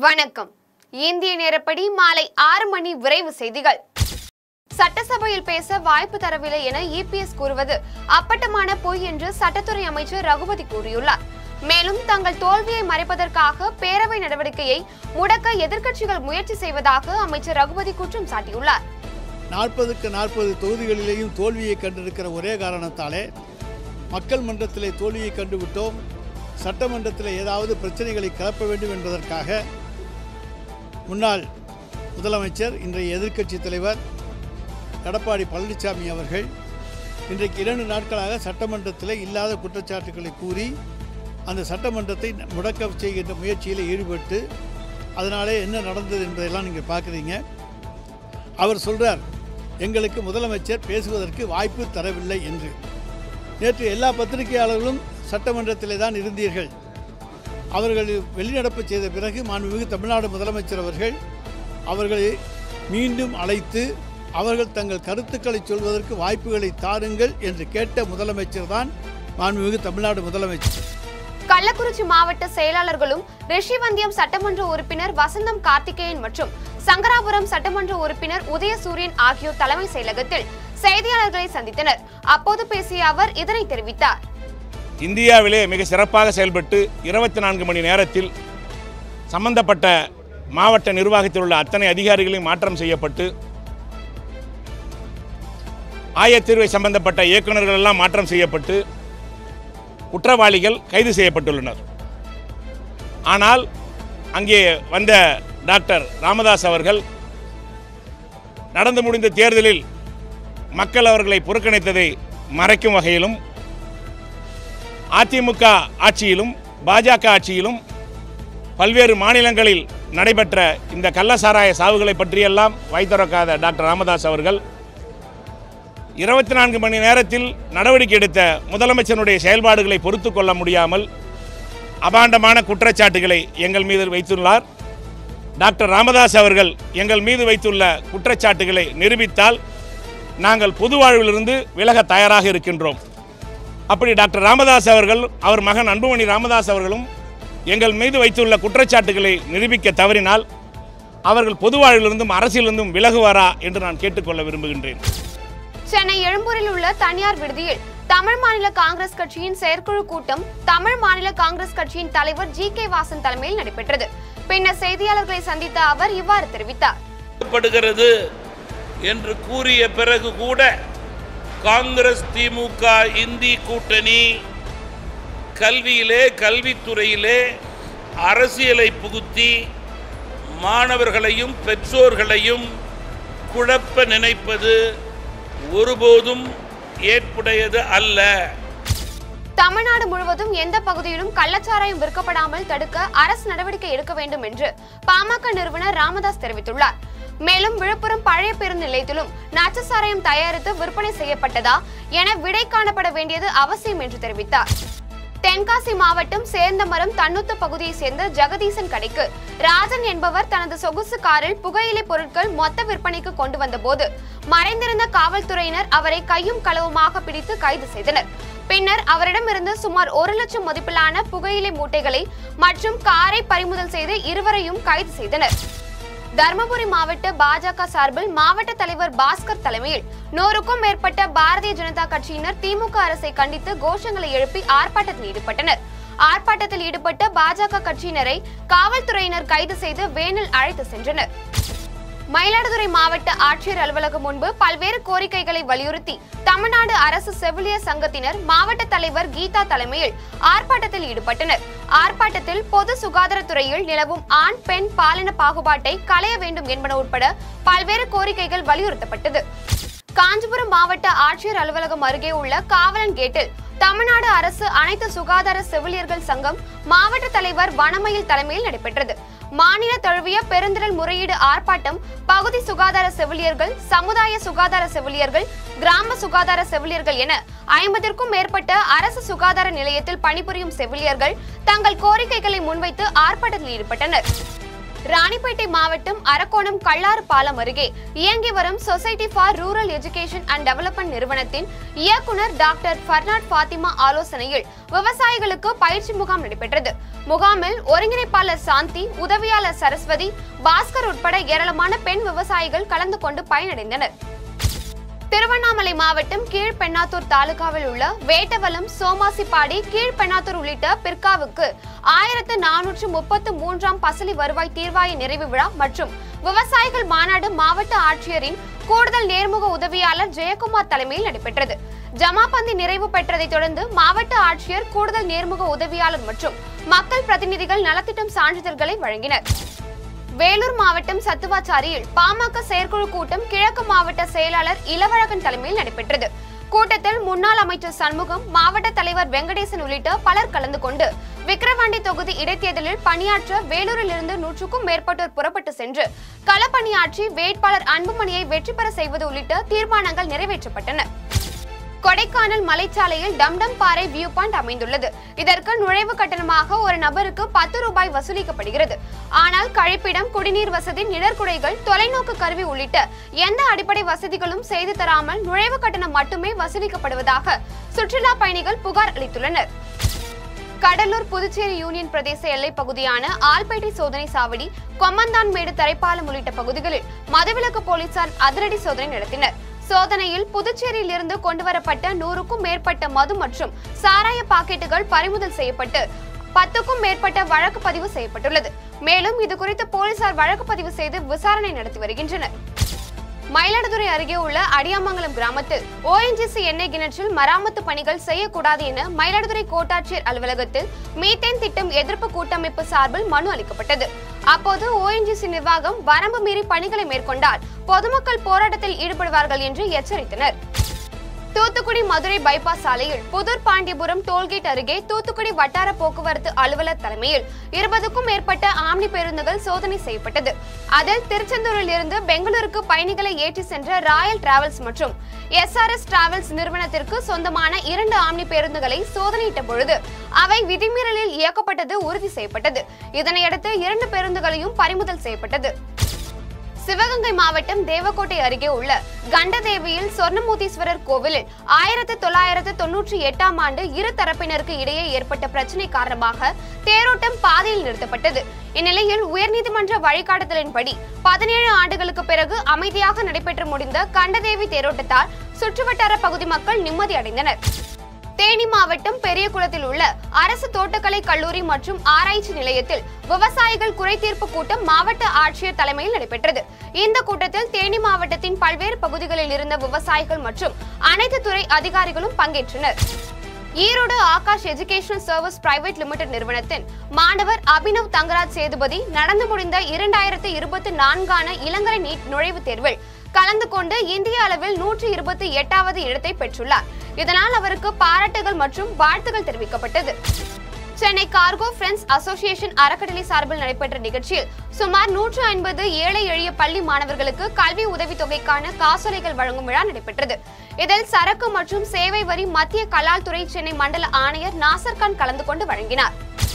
வணக்கம் இந்திய நேரப்படி மாலை ஆறு மணி விரைவு செய்திகள் சட்டசபையில் பேச வாய்ப்பு தரவில்லை என இபிஎஸ் கூறுவது அப்பட்டமான பொய் என்று சட்டத்துறை அமைச்சர் ரகுபதி கூறியுள்ளார் மேலும் தங்கள் தோல்வியை மறைப்பதற்காக பேரவை நடவடிக்கையை முடக்க எதிர்க்கட்சிகள் முயற்சி செய்வதாக அமைச்சர் ரகுபதி குற்றம் சாட்டியுள்ளார் நாற்பதுக்கு நாற்பது தொகுதிகளிலேயும் தோல்வியை கண்டிருக்கிற ஒரே காரணத்தாலே மக்கள் மன்றத்திலே தோல்வியை கண்டுவிட்டோம் சட்டமன்றத்தில் ஏதாவது பிரச்சனைகளை கிளப்ப வேண்டும் என்பதற்காக முன்னாள் முதலமைச்சர் இன்றைய எதிர்க்கட்சித் தலைவர் எடப்பாடி பழனிசாமி அவர்கள் இன்றைக்கு இரண்டு நாட்களாக சட்டமன்றத்தில் இல்லாத குற்றச்சாட்டுகளை கூறி அந்த சட்டமன்றத்தை முடக்க செய்கின்ற முயற்சியில் ஈடுபட்டு அதனாலே என்ன நடந்தது என்பதெல்லாம் நீங்கள் பார்க்குறீங்க அவர் சொல்றார் எங்களுக்கு முதலமைச்சர் பேசுவதற்கு வாய்ப்பு தரவில்லை என்று நேற்று எல்லா பத்திரிகையாளர்களும் சட்டமன்றத்திலே தான் இருந்தீர்கள் அவர்கள் வெளிநடப்பு செய்த பிறகு மாண்புமிகு தமிழ்நாடு முதலமைச்சர் அவர்கள் அவர்களை மீண்டும் அழைத்து அவர்கள் தங்கள் கருத்துக்களை சொல்வதற்கு வாய்ப்புகளை தாருங்கள் என்று கேட்ட முதலமைச்சர் தான் மாண்புமிகு தமிழ்நாடு முதலமைச்சர் கள்ளக்குறிச்சி மாவட்ட செயலாளர்களும் ரிஷிவந்தியம் சட்டமன்ற உறுப்பினர் வசந்தம் கார்த்திகேயன் மற்றும் சங்கராபுரம் சட்டமன்ற உறுப்பினர் உதயசூரியன் ஆகியோர் தலைமை செயலகத்தில் செய்தியாளர்களை சந்தித்தனர் அப்போது பேசிய அவர் இதனை தெரிவித்தார் இந்தியாவிலே மிக சிறப்பாக செயல்பட்டு இருபத்தி நான்கு மணி நேரத்தில் சம்பந்தப்பட்ட மாவட்ட நிர்வாகத்தில் உள்ள அத்தனை அதிகாரிகளையும் மாற்றம் செய்யப்பட்டு ஆயத்தீர்வை சம்பந்தப்பட்ட இயக்குநர்கள் எல்லாம் மாற்றம் செய்யப்பட்டு குற்றவாளிகள் கைது செய்யப்பட்டுள்ளனர் ஆனால் அங்கே வந்த டாக்டர் ராமதாஸ் அவர்கள் நடந்து முடிந்த தேர்தலில் மக்கள் அவர்களை புறக்கணித்ததை மறைக்கும் வகையிலும் அதிமுக ஆட்சியிலும் பாஜக ஆட்சியிலும் பல்வேறு மாநிலங்களில் நடைபெற்ற இந்த கள்ளசாராய சாவுகளை பற்றியெல்லாம் வைத்திறக்காத டாக்டர் ராமதாஸ் அவர்கள் இருபத்தி நான்கு மணி நேரத்தில் நடவடிக்கை எடுத்த முதலமைச்சருடைய செயல்பாடுகளை பொறுத்து கொள்ள முடியாமல் அபாண்டமான குற்றச்சாட்டுகளை எங்கள் மீது வைத்துள்ளார் டாக்டர் ராமதாஸ் அவர்கள் எங்கள் மீது வைத்துள்ள குற்றச்சாட்டுகளை நிரூபித்தால் நாங்கள் பொது வாழ்விலிருந்து விலக தயாராக இருக்கின்றோம் அப்படி டாக்டர் ராமதாஸ் அவர்கள் அவர் மகன் அன்புமணி ராமதாஸ் அவர்களும் எங்கள் மீது வைத்துள்ள குற்றச்சாட்டுகளை நிரூபிக்க தவறினால் அவர்கள் பொது வாழ்விலிருந்தும் அரசியலிருந்தும் விலகுவாரா என்று நான் கேட்டுக்கொள்ள விரும்புகின்றேன் சென்னை எழும்பூரில் உள்ள தனியார் விடுதியில் தமிழ் மாநில காங்கிரஸ் கட்சியின் செயற்குழு கூட்டம் தமிழ் மாநில காங்கிரஸ் கட்சியின் தலைவர் ஜி கே வாசன் தலைமையில் நடைபெற்றது பின்னர் செய்தியாளர்களை சந்தித்த அவர் இவ்வாறு தெரிவித்தார் படுகிறது என்று கூறிய பிறகு கூட காங்கிரஸ் திமுக இந்தி கூட்டணி கல்வியிலே கல்வித்துறையிலே அரசியலை புகுத்தி மாணவர்களையும் பெற்றோர்களையும் குழப்ப நினைப்பது ஒருபோதும் ஏற்புடையது அல்ல தமிழ்நாடு முழுவதும் எந்த பகுதியிலும் கள்ளச்சாராயம் விற்கப்படாமல் தடுக்க அரசு நடவடிக்கை எடுக்க வேண்டும் என்று பாமக நிறுவனர் ராமதாஸ் தெரிவித்துள்ளார் மேலும் விழுப்புரம் பழைய பேருந்து நிலையத்திலும் நச்சு சாராயம் தயாரித்து விற்பனை செய்யப்பட்டதா என விடை காணப்பட வேண்டியது அவசியம் என்று தெரிவித்தார் தென்காசி மாவட்டம் சேர்ந்தமரம் தன்னுத்து பகுதியைச் சேர்ந்த ஜெகதீசன் கடைக்கு ராஜன் என்பவர் தனது சொகுசு காரில் புகையிலை பொருட்கள் மொத்த விற்பனைக்கு கொண்டு வந்தபோது மறைந்திருந்த காவல்துறையினர் அவரை கையும் களவுமாக பிடித்து கைது செய்தனர் பின்னர் அவரிடமிருந்து சுமார் ஒரு லட்சம் மதிப்பிலான புகையிலை மூட்டைகளை மற்றும் காரை பறிமுதல் செய்து இருவரையும் கைது செய்தனர் தர்மபுரி மாவட்ட பாஜக சார்பில் மாவட்ட தலைவர் பாஸ்கர் தலைமையில் நூறுக்கும் மேற்பட்ட பாரதிய ஜனதா கட்சியினர் திமுக அரசை கண்டித்து கோஷங்களை எழுப்பி ஆர்ப்பாட்டத்தில் ஈடுபட்டனர் ஆர்ப்பாட்டத்தில் ஈடுபட்ட பாஜக கட்சியினரை காவல்துறையினர் கைது செய்து வேனில் அழைத்து சென்றனர் மயிலாடுதுறை மாவட்ட ஆட்சியர் அலுவலகம் முன்பு பல்வேறு கோரிக்கைகளை வலியுறுத்தி தமிழ்நாடு அரசு செவிலியர் சங்கத்தினர் மாவட்ட தலைவர் கீதா தலைமையில் ஆர்ப்பாட்டத்தில் ஈடுபட்டனர் ஆர்ப்பாட்டத்தில் பொது சுகாதாரத்துறையில் நிலவும் ஆண் பெண் பாலின பாகுபாட்டை களைய வேண்டும் என்பன உட்பட பல்வேறு கோரிக்கைகள் வலியுறுத்தப்பட்டது காஞ்சிபுரம் மாவட்ட ஆட்சியர் அலுவலகம் அருகே உள்ள காவலன் கேட்டில் தமிழ்நாடு அரசு அனைத்து சுகாதார செவிலியர்கள் சங்கம் மாவட்ட தலைவர் வனமயில் தலைமையில் நடைபெற்றது மாநில தழுவிய பெருந்திரள் முறையீடு ஆர்ப்பாட்டம் பகுதி சுகாதார செவிலியர்கள் சமுதாய சுகாதார செவிலியர்கள் கிராம சுகாதார செவிலியர்கள் என ஐம்பதிற்கும் மேற்பட்ட அரசு சுகாதார நிலையத்தில் பணிபுரியும் செவிலியர்கள் தங்கள் கோரிக்கைகளை முன்வைத்து ஆர்ப்பாட்டத்தில் ஈடுபட்டனர் ராணிப்பேட்டை மாவட்டம் அரக்கோணம் கள்ளாறு பாலம் அருகே இயங்கி வரும் society for rural education and development நிறுவனத்தின் இயக்குனர் டாக்டர் ஃபர்னாட் ஃபாத்திமா ஆலோசனையில் விவசாயிகளுக்கு பயிற்சி முகாம் நடைபெற்றது முகாமில் ஒருங்கிணைப்பாளர் சாந்தி உதவியாளர் சரஸ்வதி பாஸ்கர் உட்பட ஏராளமான பெண் விவசாயிகள் கலந்து கொண்டு பயனடைந்தனர் திருவண்ணாமலை மாவட்டம் கீழ்பெண்ணாத்தூர் தாலுகாவில் உள்ள வேட்டவலம் சோமாசிப்பாடி கீழ்பெண்ணாத்தூர் உள்ளிட்ட பிற்காவுக்கு ஆயிரத்து நானூற்று முப்பத்து மூன்றாம் பசலி வருவாய் தீர்வாய நிறைவு விழா மற்றும் விவசாயிகள் மாநாடு மாவட்ட ஆட்சியரின் கூடுதல் நேர்முக உதவியாளர் ஜெயக்குமார் தலைமையில் நடைபெற்றது ஜமாபந்தி நிறைவு பெற்றதைத் தொடர்ந்து மாவட்ட ஆட்சியர் கூடுதல் நேர்முக உதவியாளர் மற்றும் மக்கள் பிரதிநிதிகள் நலத்திட்டம் சான்றிதழ்களை வழங்கினர் வேலூர் மாவட்டம் சத்துவாச்சாரியில் பாமக செயற்குழு கூட்டம் கிழக்கு மாவட்ட செயலாளர் இளவழகன் தலைமையில் நடைபெற்றது கூட்டத்தில் முன்னாள் அமைச்சர் சண்முகம் மாவட்ட தலைவர் வெங்கடேசன் உள்ளிட்ட பலர் கலந்து கொண்டு விக்கிரவாண்டி தொகுதி இடைத்தேர்தலில் பணியாற்ற வேலூரில் இருந்து நூற்றுக்கும் மேற்பட்டோர் புறப்பட்டு சென்று களப்பணியாற்றி வேட்பாளர் அன்புமணியை வெற்றி பெற செய்வது உள்ளிட்ட தீர்மானங்கள் நிறைவேற்றப்பட்டன கொடைக்கானல் மலைச்சாலையில் டம்டம் பாறை வியூ பாயிண்ட் அமைந்துள்ளது இதற்கு நுழைவு கட்டணமாக ஒரு நபருக்கு பத்து ரூபாய் வசூலிக்கப்படுகிறது ஆனால் கழிப்பிடம் குடிநீர் வசதி நிழற்குடைகள் தொலைநோக்கு கருவி உள்ளிட்ட எந்த அடிப்படை வசதிகளும் செய்து தராமல் நுழைவு கட்டணம் மட்டுமே வசூலிக்கப்படுவதாக சுற்றுலா பயணிகள் புகார் அளித்துள்ளனர் கடலூர் புதுச்சேரி யூனியன் பிரதேச எல்லைப் பகுதியான ஆல்பேட்டை சோதனை சாவடி கொம்மந்தான்மேடு தரைப்பாலம் உள்ளிட்ட பகுதிகளில் மதுவிலக்கு போலீசார் அதிரடி சோதனை நடத்தினர் சோதனையில் புதுச்சேரியில் இருந்து கொண்டுவரப்பட்ட நூறுக்கும் மேற்பட்ட மது மற்றும் சாராய பாக்கெட்டுகள் பறிமுதல் செய்யப்பட்டு பத்துக்கும் மேற்பட்ட வழக்கு பதிவு செய்யப்பட்டுள்ளது மேலும் இது குறித்து போலீசார் வழக்கு பதிவு செய்து விசாரணை நடத்தி வருகின்றனர் மயிலாடுதுறை அருகே உள்ள அடியாமங்கலம் கிராமத்தில் ஓஎன்ஜிசி எண்ணெய் கிணற்றில் மராமத்து பணிகள் செய்யக்கூடாது என மயிலாடுதுறை கோட்டாட்சியர் அலுவலகத்தில் மீத்தேன் திட்டம் எதிர்ப்பு கூட்டமைப்பு சார்பில் மனு அளிக்கப்பட்டது அப்போது ஓஎன்ஜிசி நிர்வாகம் வரம்பு மீறி பணிகளை மேற்கொண்டால் பொதுமக்கள் போராட்டத்தில் ஈடுபடுவார்கள் என்று எச்சரித்தனர் தூத்துக்குடி மதுரை பைபாஸ் சாலையில் புதூர் பாண்டியபுரம் டோல்கேட் அருகே தூத்துக்குடி வட்டார போக்குவரத்து அலுவலர் தலைமையில் இருபதுக்கும் மேற்பட்ட ஆம்னி பேருந்துகள் சோதனை செய்யப்பட்டது அதில் திருச்செந்தூரில் இருந்து பெங்களூருக்கு பயணிகளை ஏற்றி சென்ற ராயல் டிராவல்ஸ் மற்றும் எஸ்ஆர்எஸ் டிராவல்ஸ் நிறுவனத்திற்கு சொந்தமான இரண்டு ஆம்னி பேருந்துகளை சோதனையிட்ட பொழுது அவை விதிமீறலில் இயக்கப்பட்டது உறுதி செய்யப்பட்டது இதனையடுத்து இரண்டு பேருந்துகளையும் பறிமுதல் செய்யப்பட்டது சிவகங்கை மாவட்டம் தேவக்கோட்டை அருகே உள்ள கண்டதேவியில் சொர்ணமூர்த்தீஸ்வரர் கோவிலில் ஆயிரத்து தொள்ளாயிரத்து தொன்னூற்றி எட்டாம் ஆண்டு இரு தரப்பினருக்கு இடையே ஏற்பட்ட பிரச்சனை காரணமாக தேரோட்டம் பாதையில் நிறுத்தப்பட்டது இந்நிலையில் உயர்நீதிமன்ற வழிகாட்டுதலின்படி பதினேழு ஆண்டுகளுக்கு பிறகு அமைதியாக நடைபெற்று முடிந்த கண்டதேவி தேரோட்டத்தால் சுற்றுவட்டார பகுதி மக்கள் நிம்மதி அடைந்தனர் தேனி மாவட்டம் பெரியகுளத்தில் உள்ள அரசு தோட்டக்கலை கல்லூரி மற்றும் ஆராய்ச்சி நிலையத்தில் விவசாயிகள் குறைதீர்ப்பு கூட்டம் மாவட்ட ஆட்சியர் தலைமையில் நடைபெற்றது இந்த கூட்டத்தில் தேனி மாவட்டத்தின் பல்வேறு பகுதிகளில் இருந்த விவசாயிகள் மற்றும் அனைத்து துறை அதிகாரிகளும் பங்கேற்றனர் Erode Aakash educational service private limited நிறுவனத்தின் மாணவர் அபினவ் தங்கராஜ் சேதுபதி நடந்து முடிந்த இரண்டாயிரத்து இருபத்தி நான்கான இளங்கலை நீட் நுழைவுத் தேர்வில் கலந்து கொண்டு இந்திய அளவில் நூற்றி இருபத்தி எட்டாவது இடத்தை பெற்றுள்ளார் இதனால் அவருக்கு பாராட்டுகள் மற்றும் வாழ்த்துகள் தெரிவிக்கப்பட்டது சென்னை கார்கோ ஃப்ரெண்ட்ஸ் அசோசியேஷன் அறக்கட்டளை சார்பில் நடைபெற்ற நிகழ்ச்சியில் சுமார் நூற்று ஐம்பது ஏழை எளிய பள்ளி மாணவர்களுக்கு கல்வி உதவித்தொகைக்கான காசோலைகள் வழங்கும் விழா நடைபெற்றது இதில் சரக்கு மற்றும் சேவை வரி மத்திய கலால் துறை சென்னை மண்டல ஆணையர் நாசர்கான் கலந்து கொண்டு வழங்கினார்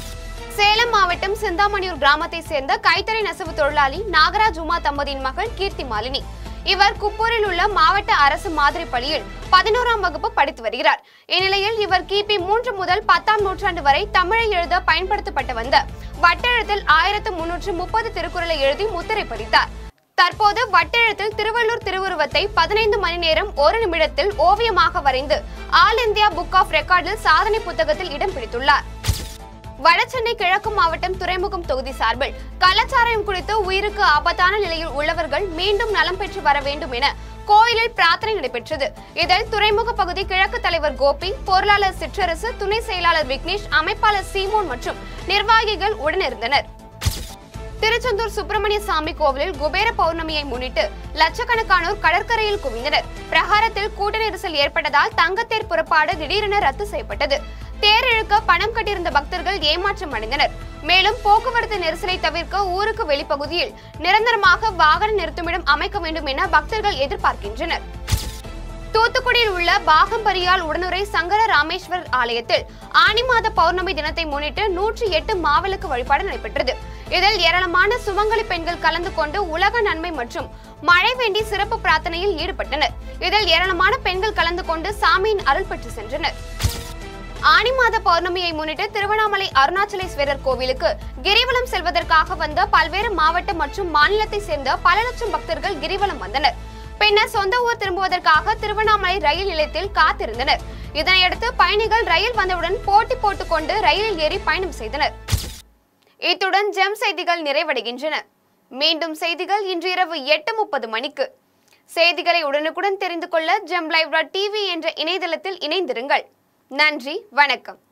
சேலம் மாவட்டம் சிந்தாமணியூர் கிராமத்தை சேர்ந்த கைத்தறி நெசவு தொழிலாளி நாகராஜ் உமா தம்பதியின் மகள் கீர்த்தி மாலினி இவர் குப்பூரில் உள்ள மாவட்ட அரசு மாதிரி பள்ளியில் பதினோராம் வகுப்பு படித்து வருகிறார் இந்நிலையில் இவர் கிபி மூன்று முதல் பத்தாம் நூற்றாண்டு வரை தமிழை எழுத பயன்படுத்தப்பட்டு வந்த வட்டெழுத்தில் ஆயிரத்து முன்னூற்று முப்பது திருக்குறளை எழுதி முத்திரை பதித்தார் தற்போது வட்டெழுத்தில் திருவள்ளூர் திருவுருவத்தை பதினைந்து மணி நேரம் ஒரு நிமிடத்தில் ஓவியமாக வரைந்து ஆல் இந்தியா புக் ஆஃப் ரெக்கார்டில் சாதனை புத்தகத்தில் இடம் பிடித்துள்ளார் வடசென்னை கிழக்கு மாவட்டம் துறைமுகம் தொகுதி சார்பில் கள்ளச்சாராயம் குடித்து உயிருக்கு ஆபத்தான நிலையில் உள்ளவர்கள் மீண்டும் நலம் பெற்று வர வேண்டும் என கோயிலில் பிரார்த்தனை நடைபெற்றது இதில் துறைமுக பகுதி கிழக்கு தலைவர் கோபி பொருளாளர் சிற்றரசு துணை செயலாளர் விக்னேஷ் அமைப்பாளர் சீமோன் மற்றும் நிர்வாகிகள் உடனிருந்தனர் திருச்செந்தூர் சுப்பிரமணிய சாமி கோவிலில் குபேர பௌர்ணமியை முன்னிட்டு லட்சக்கணக்கானோர் கடற்கரையில் குவிந்தனர் பிரகாரத்தில் கூட்ட நெரிசல் ஏற்பட்டதால் தங்கத்தேர் புறப்பாடு திடீரென ரத்து செய்யப்பட்டது தேர் இழுக்க பணம் கட்டியிருந்த பக்தர்கள் ஏமாற்றம் அடைந்தனர் மேலும் போக்குவரத்து நெரிசலை தவிர்க்க ஊருக்கு வெளிப்பகுதியில் நிரந்தரமாக வாகன நிறுத்துமிடம் அமைக்க வேண்டும் என பக்தர்கள் எதிர்பார்க்கின்றனர் தூத்துக்குடியில் உள்ள பாகம்பரியால் உடனுரை சங்கர ராமேஸ்வரர் ஆலயத்தில் ஆனி மாத பௌர்ணமி தினத்தை முன்னிட்டு நூற்றி எட்டு மாவிளக்கு வழிபாடு நடைபெற்றது இதில் ஏராளமான சுமங்கலி பெண்கள் கலந்து கொண்டு உலக நன்மை மற்றும் மழை வேண்டி சிறப்பு பிரார்த்தனையில் ஈடுபட்டனர் இதில் ஏராளமான பெண்கள் கலந்து கொண்டு சாமியின் அருள் பெற்று சென்றனர் ஆனி மாத பௌர்ணமியை முன்னிட்டு திருவண்ணாமலை அருணாச்சலேஸ்வரர் கோவிலுக்கு கிரிவலம் செல்வதற்காக வந்த பல்வேறு மாவட்ட மற்றும் மாநிலத்தை சேர்ந்த பல லட்சம் பக்தர்கள் கிரிவலம் வந்தனர் பின்னர் சொந்த ஊர் திரும்புவதற்காக திருவண்ணாமலை ரயில் நிலையத்தில் காத்திருந்தனர் இதனையடுத்து பயணிகள் ரயில் வந்தவுடன் போட்டி போட்டுக்கொண்டு ரயிலில் ஏறி பயணம் செய்தனர் இத்துடன் ஜெம் செய்திகள் நிறைவடைகின்றன மீண்டும் செய்திகள் இன்று இரவு எட்டு முப்பது மணிக்கு செய்திகளை உடனுக்குடன் தெரிந்து கொள்ள ஜெம் லைவ் டிவி என்ற இணையதளத்தில் இணைந்திருங்கள் நன்றி வணக்கம்